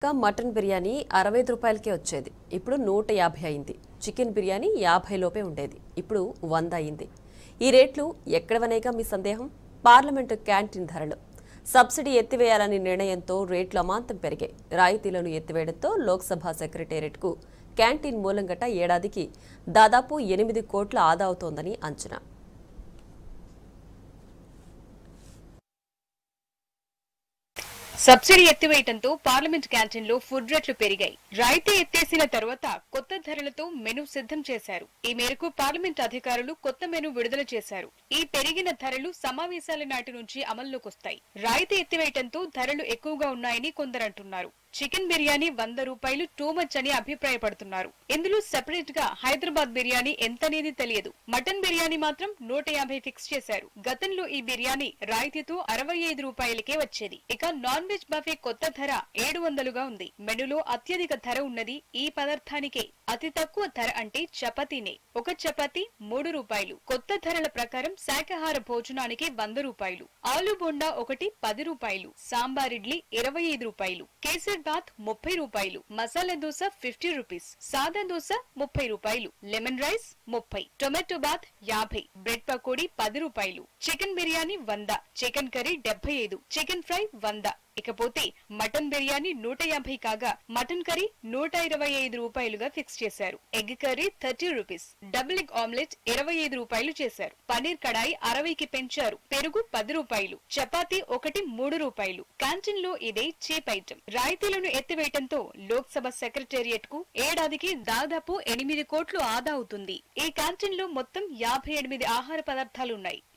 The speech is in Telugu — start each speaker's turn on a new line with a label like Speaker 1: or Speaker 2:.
Speaker 1: ఒక్క మటన్ బిర్యానీ అరవై ఐదు రూపాయలకే వచ్చేది ఇప్పుడు నూట యాభై అయింది చికెన్ బిర్యానీ యాభై లోపే ఉండేది ఇప్పుడు వంద అయింది ఈ రేట్లు ఎక్కడవనేగా మీ సందేహం పార్లమెంటు క్యాంటీన్ ధరలు సబ్సిడీ ఎత్తివేయాలని నిర్ణయంతో రేట్లు అమాంతం పెరిగాయి రాయితీలను ఎత్తివేయడంతో లోక్సభ సెక్రటేరియట్కు క్యాంటీన్ మూలంగట ఏడాదికి దాదాపు ఎనిమిది కోట్ల ఆదా అవుతోందని అంచనా
Speaker 2: సబ్సిడీ ఎత్తివేయటంతో పార్లమెంట్ క్యాంటీన్లో ఫుడ్ రేట్లు పెరిగాయి రాయితీ ఎత్తేసిన తర్వాత కొత్త ధరలతో మెను సిద్ధం చేశారు ఈ మేరకు పార్లమెంట్ అధికారులు కొత్త మెను విడుదల చేశారు ఈ పెరిగిన ధరలు సమావేశాల నాటి నుంచి అమల్లోకి వస్తాయి రాయితీ ఎత్తివేయటంతో ధరలు ఎక్కువగా ఉన్నాయని కొందరు అంటున్నారు చికెన్ బిర్యానీ వంద రూపాయలు టూ మచ్ అని అభిప్రాయపడుతున్నారు ఇందులో సెపరేట్ గా హైదరాబాద్ బిర్యానీ ఎంతనేది తెలియదు మటన్ బిర్యానీ మాత్రం నూట యాభై ఫిక్స్ చేశారు గతంలో ఈ బిర్యానీ రాయితీతో అరవై ఐదు రూపాయలకే వచ్చేది ఇక నాన్ వెజ్ బఫే కొత్త ధర ఏడు వందలుగా ఉంది మెనులో అత్యధిక ధర ఉన్నది ఈ పదార్థానికే అతి తక్కువ ధర అంటే చపాతీనే ఒక చపాతీ మూడు రూపాయలు కొత్త ధరల ప్రకారం శాకాహార భోజనానికి వంద రూపాయలు ఆలు బొండా ఒకటి పది రూపాయలు సాంబార్ ఇడ్లీ ఇరవై ఐదు రూపాయలు కేసర్ బాత్ ముప్పై రూపాయలు మసాలా దోశ ఫిఫ్టీ రూపీస్ సాదా దోశ ముప్పై రూపాయలు లెమన్ రైస్ ముప్పై టొమాటో బాత్ యాభై బ్రెడ్ పకోడీ పది రూపాయలు చికెన్ బిర్యానీ వంద చికెన్ కర్రీ డెబ్బై ఐదు చికెన్ ఫ్రై వంద ఇకపోతే మటన్ బిర్యానీ నూట యాభై కాగా మటన్ కర్రీ నూట ఇరవై ఐదు రూపాయలుగా ఫిక్స్ చేశారు egg curry thirty rupees double egg omelette ఇరవై ఐదు రూపాయలు చేశారు పనీర్ కడాయి అరవైకి పెంచారు పెరుగు పది రూపాయలు చపాతీ ఒకటి మూడు రూపాయలు క్యాంటీన్ లో ఇదే చీప్ ఐటమ్ రాయితీలను ఎత్తివేయటంతో లోక్సభ సెక్రటేరియట్ కు ఏడాదికి దాదాపు ఎనిమిది కోట్లు ఆదా అవుతుంది ఈ క్యాంటీన్ లో మొత్తం యాభై ఎనిమిది ఆహార పదార్థాలున్నాయి